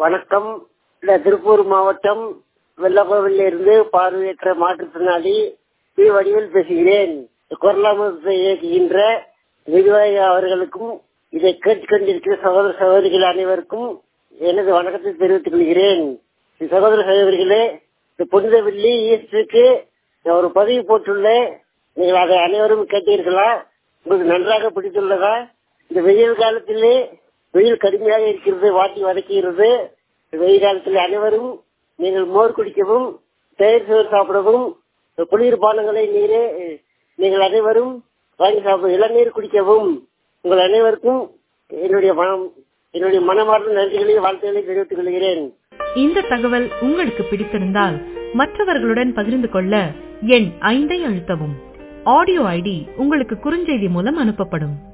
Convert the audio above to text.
வணக்கம் இந்த திருப்பூர் மாவட்டம் வெள்ளக்கோவிலில் இருந்து பார்வையற்ற மாற்றுத்திறனாளி பி வடிவில் பேசுகிறேன் குரலாமத்தை இயக்குகின்ற நிர்வாகி அவர்களுக்கும் இதை கேட்டுக்கொண்டிருக்கிற சகோதர சகோதரிகள் அனைவருக்கும் எனது வணக்கத்தை தெரிவித்துக் கொள்கிறேன் சகோதர சகோதரிகளே இந்த புனித வெள்ளி ஈஸ்டருக்கு நான் ஒரு பதிவு போட்டுள்ளேன் நீங்கள் அதை அனைவரும் கேட்டீர்களா உங்களுக்கு நன்றாக பிடித்துள்ளதா இந்த வெயில் காலத்திலே வெயில் கடுமையாக இருக்கிறது வாட்டி வதக்குகிறது வெயில் காலத்தில் அனைவரும் நீங்கள் மோர் குடிக்கவும் தயிர் சோறு சாப்பிடவும் குளிர்பானங்களை நீரே நீங்கள் அனைவரும் வாங்கி சாப்பிட இளநீர் குடிக்கவும் உங்கள் அனைவருக்கும் என்னுடைய மனம் என்னுடைய மனமார்ந்த நன்றிகளை வாழ்த்துக்களை தெரிவித்துக் கொள்கிறேன் இந்த தகவல் உங்களுக்கு பிடித்திருந்தால் மற்றவர்களுடன் பகிர்ந்து கொள்ள எண் ஐந்தை அழுத்தவும் ஆடியோ ஐடி உங்களுக்கு குறுஞ்செய்தி மூலம் அனுப்பப்படும்